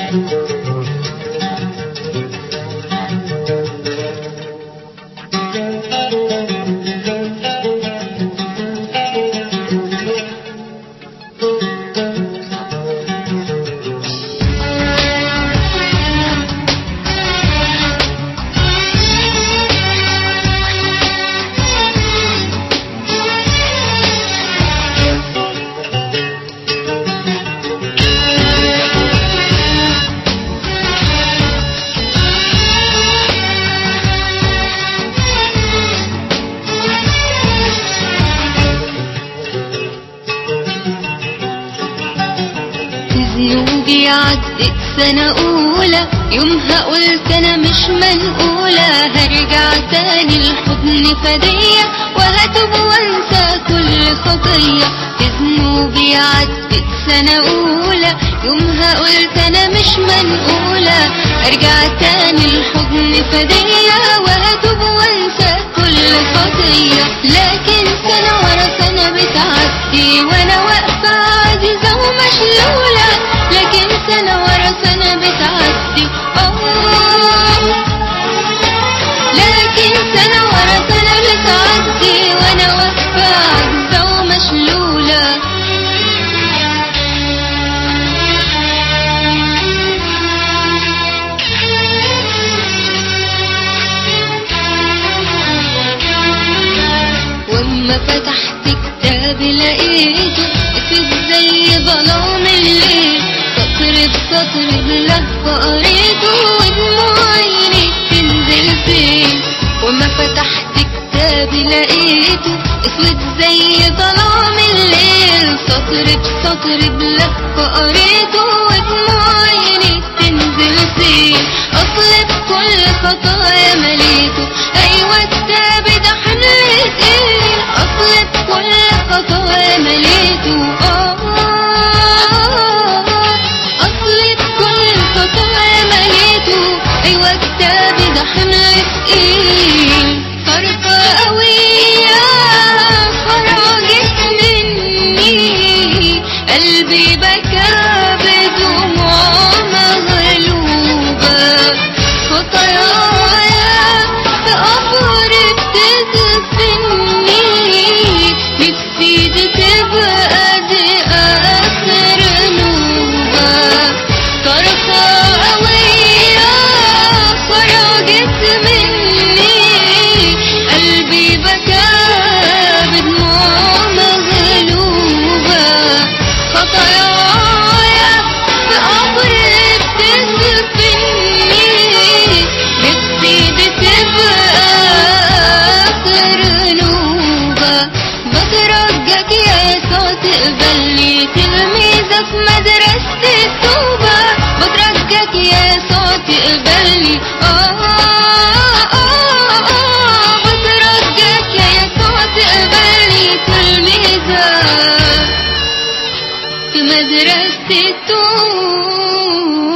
ذنوبي عدت سنة أولى يومها قلت أنا مش منقولة هرجع تاني الحضن فدية وهتوب وانسى كل خطية ذنوبي عدت سنة أولى يومها قلت أنا مش منقولة أرجع تاني الحضن فدية وهتوب وانسى كل خطية لكن سنة ورا سنة بتعدي وأنا واقفة عاجزة ومشلولة لكن سنة ورا سنة بتعدي آه لكن سنة ورا سنة بتعدي وأنا واقفة عاجزة ومشلولة واما فتحت كتاب لقيته اسود زي ظلام الليل سطر بسطر بلهفة قريته ودموع عيني تنزل فين واما فتحت كتاب لقيته اسود زي ظلام الليل سطر بسطر بلهفة قريته ودموع عيني تنزل فين اصل بكل خطايا مليته ايوه كتاب ده حملة ايه اصل بكل خطايا مليته آه اصل بكل خطايا مليته ايوه كتابي ده حملة ايه فرقة قوية خرجت مني قلبي بكى بدموع مغلوبة خطاياي في قبر بتدفني نفسي دي تبقى دي آخر نوبة صرخة قوية خرجت مني قلبي بكى بدموع مغلوبة خطاياي في قبر بتدفني نفسي دي تبقى آخر نوبة بترجاك يا يسوع تقبلني تلميذة في مدرسة التوبة بترجاك يا يسوع تقبلني آه آه آه آه بترجاك يا يسوع تقبلني تلميذة في مدرسة التوبة